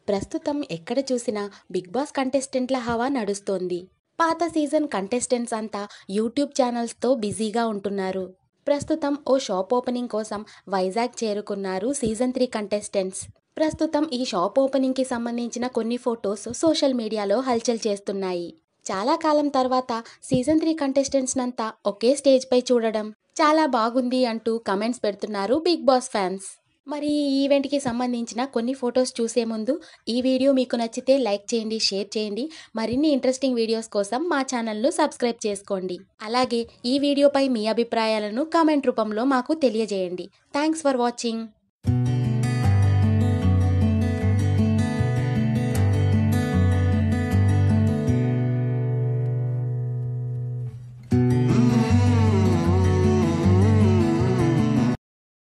ప్రస్తుతం ఎక్కడ చూసినా బిగ్ బాస్ కంటెస్టెంట్ల హవా నడుస్తోంది పాత సీజన్ కంటెస్టెంట్స్ అంతా యూట్యూబ్ ఛానల్స్తో బిజీగా ఉంటున్నారు ప్రస్తుతం ఓ షాప్ ఓపెనింగ్ కోసం వైజాగ్ చేరుకున్నారు సీజన్ త్రీ కంటెస్టెంట్స్ ప్రస్తుతం ఈ షాప్ ఓపెనింగ్కి సంబంధించిన కొన్ని ఫొటోస్ సోషల్ మీడియాలో హల్చల్ చేస్తున్నాయి చాలా కాలం తర్వాత సీజన్ త్రీ కంటెస్టెంట్స్ నంతా ఒకే స్టేజ్ పై చూడడం చాలా బాగుంది అంటూ కమెంట్స్ పెడుతున్నారు బిగ్ బాస్ ఫ్యాన్స్ మరి ఈ ఈవెంట్కి సంబంధించిన కొన్ని ఫొటోస్ చూసే ముందు ఈ వీడియో మీకు నచ్చితే లైక్ చేయండి షేర్ చేయండి మరిన్ని ఇంట్రెస్టింగ్ వీడియోస్ కోసం మా ఛానల్ను సబ్స్క్రైబ్ చేసుకోండి అలాగే ఈ వీడియోపై మీ అభిప్రాయాలను కామెంట్ రూపంలో మాకు తెలియజేయండి థ్యాంక్స్ ఫర్ వాచింగ్